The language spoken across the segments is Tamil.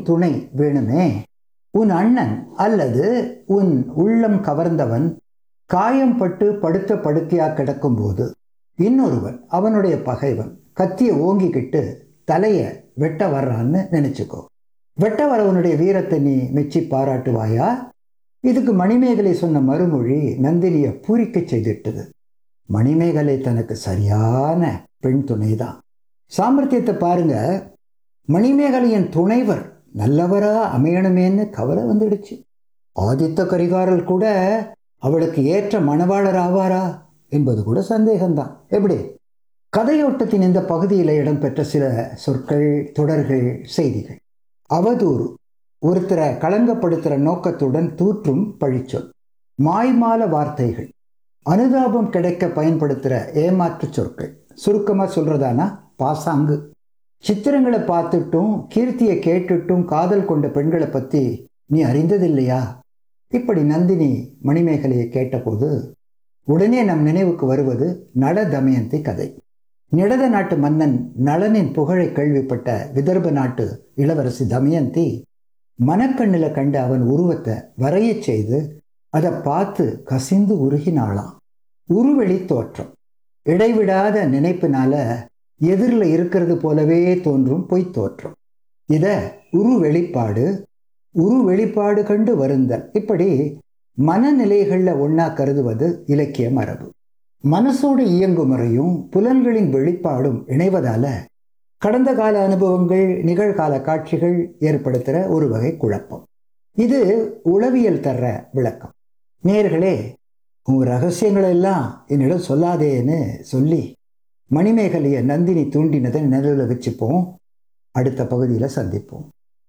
துணை வேணுமே உன் அண்ணன் அல்லது உன் உள்ளம் கவர்ந்தவன் காயம் பட்டு படுத்த படுக்கையா கிடக்கும்போது இன்னொருவன் அவனுடைய பகைவன் கத்திய ஓங்கிக்கிட்டு தலைய வெட்ட வர்றான்னு நினைச்சுக்கோ வெட்ட வரவனுடைய வீரத்தை நீ மெச்சி பாராட்டுவாயா இதுக்கு மணிமேகலை சொன்ன மறுமொழி நந்தினியை பூரிக்க செய்திட்டது மணிமேகலை தனக்கு சரியான பெண் துணைதான் சாமர்த்தியத்தை பாருங்க மணிமேகலையின் துணைவர் நல்லவரா அமையணுமேன்னு கவலை வந்துடுச்சு ஆதித்த கரிகாரர் கூட அவளுக்கு ஏற்ற மணவாளர் ஆவாரா என்பது கூட சந்தேகம்தான் எப்படி கதையோட்டத்தின் இந்த பகுதியில் இடம்பெற்ற சில சொற்கள் தொடர்கள் செய்திகள் அவதூறு ஒருத்தரை களங்கப்படுத்துகிற நோக்கத்துடன் தூற்றும் பழிச்சொல் மாய்மால வார்த்தைகள் அனுதாபம் கிடைக்க பயன்படுத்துகிற ஏமாற்று சொற்கள் சுருக்கமாக சொல்கிறதானா பாசாங்கு சித்திரங்களை பார்த்துட்டும் கீர்த்தியை கேட்டுட்டும் காதல் கொண்ட பெண்களை பற்றி நீ அறிந்ததில்லையா இப்படி நந்தினி மணிமேகலையை கேட்டபோது உடனே நம் நினைவுக்கு வருவது நட தமயந்தி கதை நிடத நாட்டு மன்னன் நளனின் புகழை கேள்விப்பட்ட விதர்ப நாட்டு இளவரசி தமயந்தி மனக்கண்ணில் கண்ட அவன் உருவத்தை வரையச் செய்து அதை பார்த்து கசிந்து உருகினாளாம் உருவெளி தோற்றம் இடைவிடாத நினைப்பினால எதிரில் இருக்கிறது போலவே தோன்றும் பொய்த் தோற்றம் இத உரு வெளிப்பாடு உரு வெளிப்பாடு கண்டு வருந்தல் இப்படி மனநிலைகளில் ஒன்றா கருதுவது இலக்கிய மரபு மனசோடு இயங்கும் முறையும் புலன்களின் வெளிப்பாடும் இணைவதால கடந்த கால அனுபவங்கள் நிகழ்கால காட்சிகள் ஏற்படுத்துகிற ஒரு வகை குழப்பம் இது உளவியல் தர்ற விளக்கம் நேர்களே உங்க ரகசியங்களை எல்லாம் என்னிடம் சொல்லாதேன்னு சொல்லி மணிமேகலையை நந்தினி தூண்டினதை நினைவில் வச்சுப்போம் அடுத்த பகுதியில் சந்திப்போம்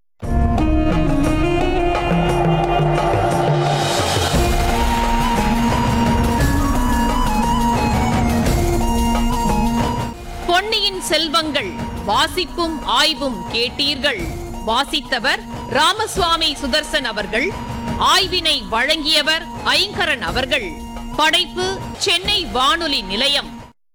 பொன்னியின் செல்வங்கள் வாசிப்பும் ஆய்வும் கேட்டீர்கள் வாசித்தவர் ராமசுவாமி சுதர்சன் அவர்கள் ஆய்வினை வழங்கியவர் ஐங்கரன் அவர்கள் படைப்பு சென்னை வானொலி நிலையம்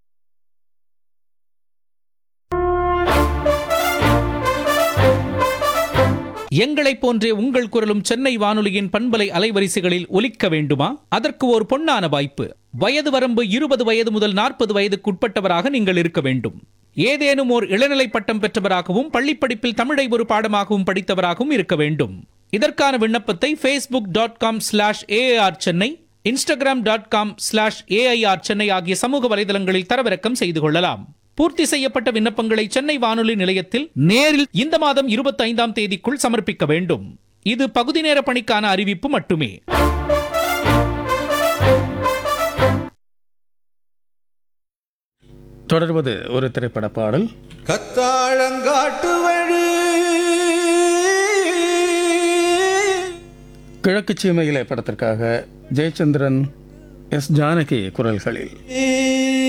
எங்களைப் போன்றே உங்கள் குரலும் சென்னை வானொலியின் பண்பலை அலைவரிசைகளில் ஒலிக்க வேண்டுமா அதற்கு ஒரு பொன்னான வாய்ப்பு வயது வரம்பு இருபது வயது முதல் நாற்பது வயதுக்குட்பட்டவராக நீங்கள் இருக்க வேண்டும் ஏதேனும் ஓர் இளநிலை பட்டம் பெற்றவராகவும் பள்ளிப்படிப்பில் தமிழை ஒரு பாடமாகவும் படித்தவராகவும் இருக்க வேண்டும் இதற்கான விண்ணப்பத்தை Facebook dot com slash AR Chennai Instagram dot com slash AIR Chennai ஆகிய சமூக வலைதளங்களில் தரவிறக்கம் செய்து கொள்ளலாம் பூர்த்தி செய்யப்பட்ட விண்ணப்பங்களை சென்னை வானொலி நிலையத்தில் நேரில் இந்த மாதம் இருபத்தி ஐந்தாம் தேதிக்குள் சமர்ப்பிக்க வேண்டும் இது பகுதி நேர பணிக்கான அறிவிப்பு மட்டுமே தொடர்வது ஒரு திரைப்பட பாடல் கத்தாழங்காட்டு வழி கிழக்கு சீமையிலே படத்திற்காக ஜெயச்சந்திரன் எஸ் ஜானகி குரல்களில்